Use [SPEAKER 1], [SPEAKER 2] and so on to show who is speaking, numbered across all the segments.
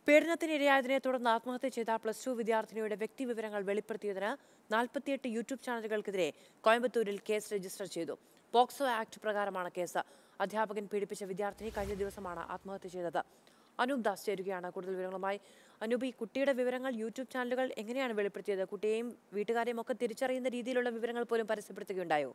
[SPEAKER 1] പീഡനത്തിനിരയായതിനെ തുടർന്ന് ആത്മഹത്യ ചെയ്ത പ്ലസ് ടു വിദ്യാർത്ഥിനിയുടെ വ്യക്തിവിവരങ്ങൾ വെളിപ്പെടുത്തിയതിന് നാൽപ്പത്തിയെട്ട് യൂട്യൂബ് ചാനലുകൾക്കെതിരെ കോയമ്പത്തൂരിൽ കേസ് രജിസ്റ്റർ ചെയ്തു പോക്സോ ആക്ട് പ്രകാരമാണ് കേസ് അധ്യാപകൻ പീഡിപ്പിച്ച വിദ്യാർത്ഥിനി കഴിഞ്ഞ ദിവസമാണ് ആത്മഹത്യ ചെയ്തത് അനൂപ് ദാസ് ചേരുകയാണ് കൂടുതൽ വിവരങ്ങളുമായി അനൂപ് ഈ കുട്ടിയുടെ വിവരങ്ങൾ യൂട്യൂബ് ചാനലുകൾ എങ്ങനെയാണ് വെളിപ്പെടുത്തിയത് കുട്ടിയെയും വീട്ടുകാരെയും ഒക്കെ തിരിച്ചറിയുന്ന രീതിയിലുള്ള വിവരങ്ങൾ പോലും പരസ്യപ്പെടുത്തുകയുണ്ടായോ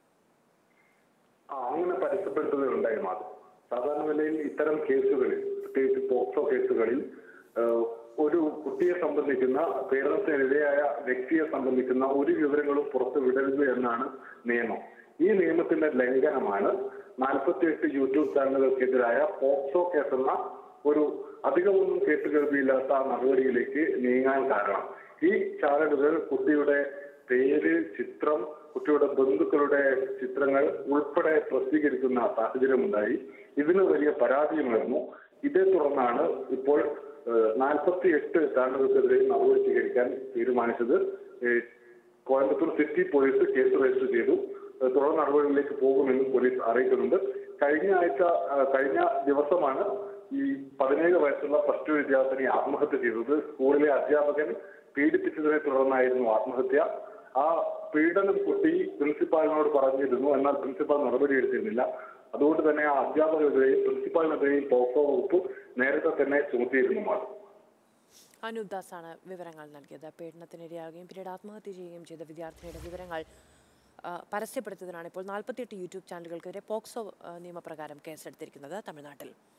[SPEAKER 2] ആ, അങ്ങനെ പരസ്യപ്പെടുത്തുകയുണ്ടായി മാറും സാധാരണ നിലയിൽ ഇത്തരം കേസുകളിൽ പ്രത്യേകിച്ച് പോക്സോ കേസുകളിൽ ഏഹ്, ഒരു കുട്ടിയെ സംബന്ധിക്കുന്ന പീഡനത്തിനിരയായ വ്യക്തിയെ സംബന്ധിക്കുന്ന ഒരു വിവരങ്ങളും പുറത്തു വിടരുത് എന്നാണ് നിയമം ഈ നിയമത്തിന്റെ ലംഘനമാണ് നാൽപ്പത്തിയെട്ട് യൂട്യൂബ് ചാനലുകൾക്കെതിരായ പോക്സോ കേസെന്ന ഒരു അധികമൊന്നും കേട്ടുകേൾവിയില്ലാത്ത നടപടിയിലേക്ക് നീങ്ങാൻ കാരണം ഈ ചാനലുകൾ കുട്ടിയുടെ പേര് ചിത്രം കുട്ടിയുടെ ബന്ധുക്കളുടെ ചിത്രങ്ങൾ ഉൾപ്പെടെ പ്രസിദ്ധീകരിക്കുന്ന സാഹചര്യമുണ്ടായി ഇതിന് വലിയ പരാതിയുമായിരുന്നു ഇതേ തുടർന്നാണ് ഇപ്പോൾ നാൽപ്പത്തി എട്ട് ചാനലുകൾക്കെതിരെ നടപടി സ്വീകരിക്കാൻ തീരുമാനിച്ചത് ഏഹ് Coimbatore city police case register ചെയ്തു ഏഹ് തുടർ നടപടികളിലേക്ക് പോകുമെന്നും പോലീസ് അറിയിക്കുന്നുണ്ട് കഴിഞ്ഞ ആഴ്ച ആ, കഴിഞ്ഞ ദിവസമാണ് ഈ പതിനേഴ് വയസ്സുള്ള പ്ലസ് ടു വിദ്യാർത്ഥിനി ആത്മഹത്യ ചെയ്തത് സ്കൂളിലെ അധ്യാപകൻ പീഡിപ്പിച്ചതിനെ തുടർന്നായിരുന്നു ആത്മഹത്യ ആ പീഡനം കുട്ടി പ്രിൻസിപ്പാളിനോട് പറഞ്ഞിരുന്നു എന്നാൽ പ്രിൻസിപ്പാൾ നടപടിയെടുത്തിരുന്നില്ല അതുകൊണ്ട് തന്നെ ആ അധ്യാപകരെതിരെയും പ്രിൻസിപ്പാളിനെതിരെയും പോക്സോ വകുപ്പ് നേരത്തെ തന്നെ ചുമത്തിയിരുന്നു മാറും
[SPEAKER 1] അനൂപ് ദാസാണ് വിവരങ്ങൾ നൽകിയത് പീഡനത്തിനിരയാകുകയും പിന്നീട് ആത്മഹത്യ ചെയ്യുകയും ചെയ്ത വിദ്യാർത്ഥിനിയുടെ വിവരങ്ങൾ ആ, പരസ്യപ്പെടുത്തിയതിനാണ് ഇപ്പോൾ നാൽപ്പത്തിയെട്ട് യൂട്യൂബ് ചാനലുകൾക്കെതിരെ പോക്സോ ആ, നിയമപ്രകാരം കേസെടുത്തിരിക്കുന്നത് തമിഴ്നാട്ടിൽ